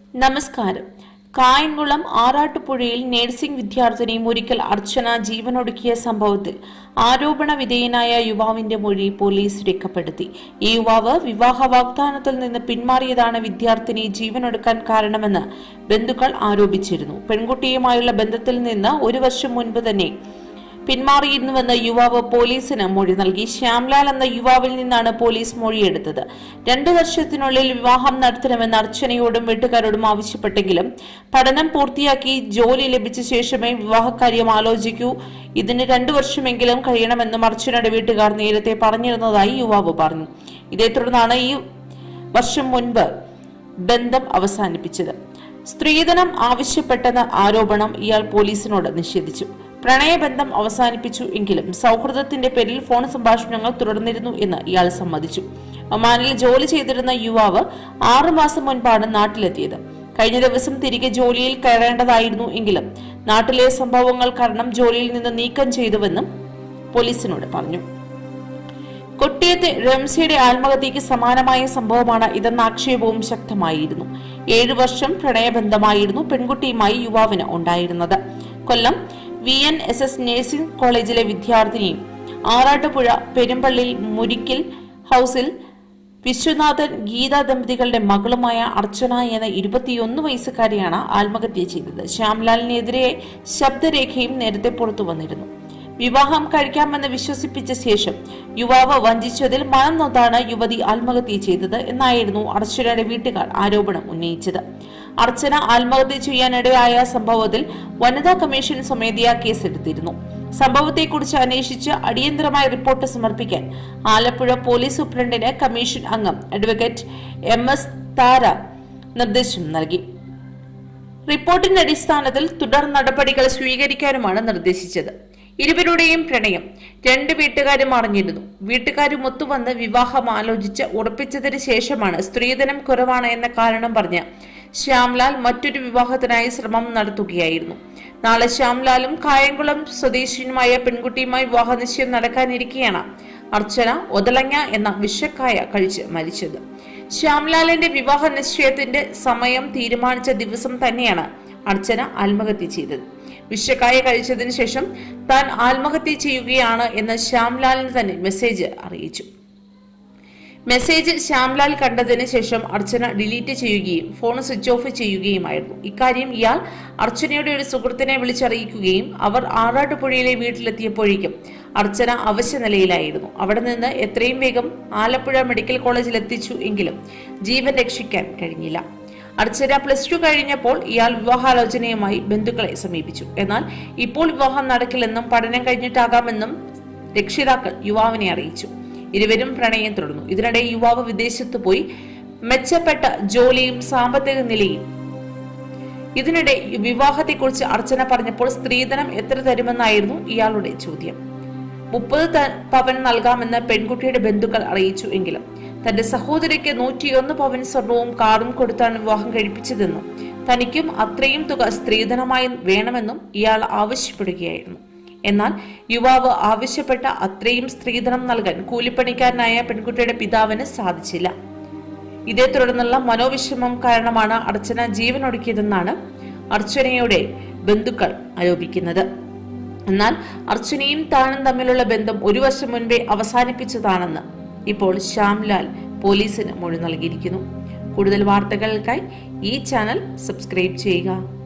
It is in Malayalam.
നമസ്കാരം കായംകുളം ആറാട്ടുപുഴയിൽ നഴ്സിംഗ് വിദ്യാർത്ഥിനി മുരിക്കൽ അർച്ചന ജീവനൊടുക്കിയ സംഭവത്തിൽ ആരോപണ വിധേയനായ യുവാവിന്റെ മൊഴി പോലീസ് രേഖപ്പെടുത്തി ഈ യുവാവ് വിവാഹ വാഗ്ദാനത്തിൽ നിന്ന് പിന്മാറിയതാണ് വിദ്യാർത്ഥിനി ജീവനൊടുക്കാൻ കാരണമെന്ന് ബന്ധുക്കൾ ആരോപിച്ചിരുന്നു പെൺകുട്ടിയുമായുള്ള ബന്ധത്തിൽ നിന്ന് ഒരു വർഷം മുൻപ് തന്നെ പിന്മാറിയിരുന്നുവെന്ന് യുവാവ് പോലീസിന് മൊഴി നൽകി ശ്യാംലാൽ എന്ന യുവാവിൽ നിന്നാണ് പോലീസ് മൊഴിയെടുത്തത് രണ്ടു വർഷത്തിനുള്ളിൽ വിവാഹം നടത്തണമെന്ന് അർച്ചനയോടും വീട്ടുകാരോടും ആവശ്യപ്പെട്ടെങ്കിലും പഠനം പൂർത്തിയാക്കി ജോലി ലഭിച്ച ശേഷമേ വിവാഹകാര്യം ആലോചിക്കൂ ഇതിന് രണ്ടു വർഷമെങ്കിലും കഴിയണമെന്നും അർച്ചനയുടെ വീട്ടുകാർ നേരത്തെ പറഞ്ഞിരുന്നതായി യുവാവ് പറഞ്ഞു ഇതേ തുടർന്നാണ് ഈ വർഷം മുൻപ് ബന്ധം അവസാനിപ്പിച്ചത് സ്ത്രീധനം ആവശ്യപ്പെട്ടെന്ന ആരോപണം ഇയാൾ പോലീസിനോട് നിഷേധിച്ചു പ്രണയബന്ധം അവസാനിപ്പിച്ചു എങ്കിലും സൗഹൃദത്തിന്റെ പേരിൽ ഫോൺ സംഭാഷണങ്ങൾ തുടർന്നിരുന്നു എന്ന് ഇയാൾ സമ്മതിച്ചു ഒമാനിൽ ജോലി ചെയ്തിരുന്ന യുവാവ് ആറുമാസം മുൻപാണ് നാട്ടിലെത്തിയത് കഴിഞ്ഞ ദിവസം തിരികെ ജോലിയിൽ കയറേണ്ടതായിരുന്നു എങ്കിലും നാട്ടിലെ സംഭവങ്ങൾ കാരണം ജോലിയിൽ നിന്ന് നീക്കം ചെയ്തുവെന്നും പോലീസിനോട് പറഞ്ഞു കൊട്ടിയത്തെ റംസിയുടെ ആത്മഹത്യക്ക് സമാനമായ സംഭവമാണ് ഇതെന്ന ആക്ഷേപവും ശക്തമായിരുന്നു ഏഴു വർഷം പ്രണയബന്ധമായിരുന്നു പെൺകുട്ടിയുമായി യുവാവിന് ഉണ്ടായിരുന്നത് Kollam V N S S nursing കോളേജിലെ വിദ്യാർത്ഥിനിയും ആറാട്ടുപുഴ പെരുമ്പള്ളിൽ മുരിക്കിൽ ഹൌസിൽ വിശ്വനാഥൻ ഗീത ദമ്പതികളുടെ മകളുമായ അർച്ചന എന്ന ഇരുപത്തിയൊന്ന് വയസ്സുകാരിയാണ് ആത്മഹത്യ ചെയ്തത് ശ്യാംലാലിനെതിരെ ശബ്ദരേഖയും നേരത്തെ പുറത്തു വന്നിരുന്നു വിവാഹം കഴിക്കാമെന്ന് വിശ്വസിപ്പിച്ച ശേഷം യുവാവ് വഞ്ചിച്ചതിൽ മനം നൊന്താണ് യുവതി ആത്മഹത്യ ചെയ്തത് എന്നായിരുന്നു അർച്ചനയുടെ വീട്ടുകാർ ആരോപണം ഉന്നയിച്ചത് അർച്ചന ആത്മഹത്യ ചെയ്യാനിടയായ സംഭവത്തിൽ വനിതാ കമ്മീഷൻ സ്വമേധയാ കേസെടുത്തിരുന്നു സംഭവത്തെക്കുറിച്ച് അന്വേഷിച്ച് അടിയന്തരമായ റിപ്പോർട്ട് സമർപ്പിക്കാൻ ആലപ്പുഴ പോലീസ് സൂപ്രണ്ടിന് കമ്മീഷൻ അംഗം അഡ്വക്കേറ്റ് എം എസ് താര നിർദ്ദേശം നൽകി റിപ്പോർട്ടിന്റെ അടിസ്ഥാനത്തിൽ തുടർ നടപടികൾ സ്വീകരിക്കാനുമാണ് നിർദ്ദേശിച്ചത് ഇരുവരുടെയും പ്രണയം രണ്ട് വീട്ടുകാരും അറിഞ്ഞിരുന്നു വീട്ടുകാരും ഒത്തുവന്ന് വിവാഹം ആലോചിച്ച് ഉറപ്പിച്ചതിന് ശേഷമാണ് സ്ത്രീധനം കുറവാണ് എന്ന കാരണം പറഞ്ഞ് ശ്യാംലാൽ മറ്റൊരു വിവാഹത്തിനായി ശ്രമം നടത്തുകയായിരുന്നു നാളെ ശ്യാംലാലും കായംകുളം സ്വദേശിയുമായ പെൺകുട്ടിയുമായി വിവാഹ നിശ്ചയം നടക്കാനിരിക്കെയാണ് അർച്ചന ഒതളങ്ങ എന്ന വിഷക്കായ കഴിച്ച് മരിച്ചത് ശ്യാംലാലിന്റെ വിവാഹ നിശ്ചയത്തിന്റെ സമയം തീരുമാനിച്ച ദിവസം തന്നെയാണ് അർച്ചന ആത്മഹത്യ ചെയ്തത് വിഷക്കായ കഴിച്ചതിന് ശേഷം താൻ ആത്മഹത്യ ചെയ്യുകയാണ് എന്ന് ശ്യാംലാലിന് തന്നെ മെസ്സേജ് അറിയിച്ചു മെസ്സേജ് ശ്യാംലാൽ കണ്ടതിന് ശേഷം അർച്ചന ഡിലീറ്റ് ചെയ്യുകയും ഫോൺ സ്വിച്ച് ഓഫ് ചെയ്യുകയുമായിരുന്നു ഇക്കാര്യം ഇയാൾ അർച്ചനയുടെ ഒരു സുഹൃത്തിനെ വിളിച്ചറിയിക്കുകയും അവർ ആറാട്ടുപുഴയിലെ വീട്ടിലെത്തിയപ്പോഴേക്കും അർച്ചന അവശ്യ നിലയിലായിരുന്നു അവിടെ നിന്ന് എത്രയും വേഗം ആലപ്പുഴ മെഡിക്കൽ കോളേജിൽ എത്തിച്ചു എങ്കിലും ജീവൻ രക്ഷിക്കാൻ കഴിഞ്ഞില്ല അർച്ചന പ്ലസ് ടു കഴിഞ്ഞപ്പോൾ ഇയാൾ വിവാഹാലോചനയുമായി ബന്ധുക്കളെ സമീപിച്ചു എന്നാൽ ഇപ്പോൾ വിവാഹം നടക്കില്ലെന്നും പഠനം കഴിഞ്ഞിട്ടാകാമെന്നും രക്ഷിതാക്കൾ യുവാവിനെ അറിയിച്ചു ഇരുവരും പ്രണയം തുടർന്നു ഇതിനിടെ യുവാവ് വിദേശത്ത് പോയി മെച്ചപ്പെട്ട ജോലിയും സാമ്പത്തിക നിലയും ഇതിനിടെ വിവാഹത്തെക്കുറിച്ച് അർച്ചന പറഞ്ഞപ്പോൾ സ്ത്രീധനം എത്ര തരുമെന്നായിരുന്നു ഇയാളുടെ ചോദ്യം മുപ്പത് പവൻ നൽകാമെന്ന് പെൺകുട്ടിയുടെ ബന്ധുക്കൾ അറിയിച്ചു എങ്കിലും തന്റെ സഹോദരിക്ക് നൂറ്റിയൊന്ന് പവൻ സ്വർണവും കാറും കൊടുത്താണ് വിവാഹം കഴിപ്പിച്ചതെന്നും തനിക്കും അത്രയും തുക സ്ത്രീധനമായി വേണമെന്നും ഇയാൾ ആവശ്യപ്പെടുകയായിരുന്നു എന്നാൽ യുവാവ് ആവശ്യപ്പെട്ട അത്രയും സ്ത്രീധനം നൽകാൻ കൂലിപ്പണിക്കാരനായ പെൺകുട്ടിയുടെ പിതാവിന് സാധിച്ചില്ല ഇതേ തുടർന്നുള്ള മനോവിഷമം കാരണമാണ് അർച്ചന ജീവനൊടുക്കിയതെന്നാണ് അർച്ചനയുടെ ബന്ധുക്കൾ ആരോപിക്കുന്നത് എന്നാൽ അർച്ചനയും താനും തമ്മിലുള്ള ബന്ധം ഒരു വർഷം മുൻപേ അവസാനിപ്പിച്ചതാണെന്ന് ഇപ്പോൾ ശ്യാംലാൽ പോലീസിന് മൊഴി നൽകിയിരിക്കുന്നു കൂടുതൽ വാർത്തകൾക്കായി ഈ ചാനൽ സബ്സ്ക്രൈബ് ചെയ്യുക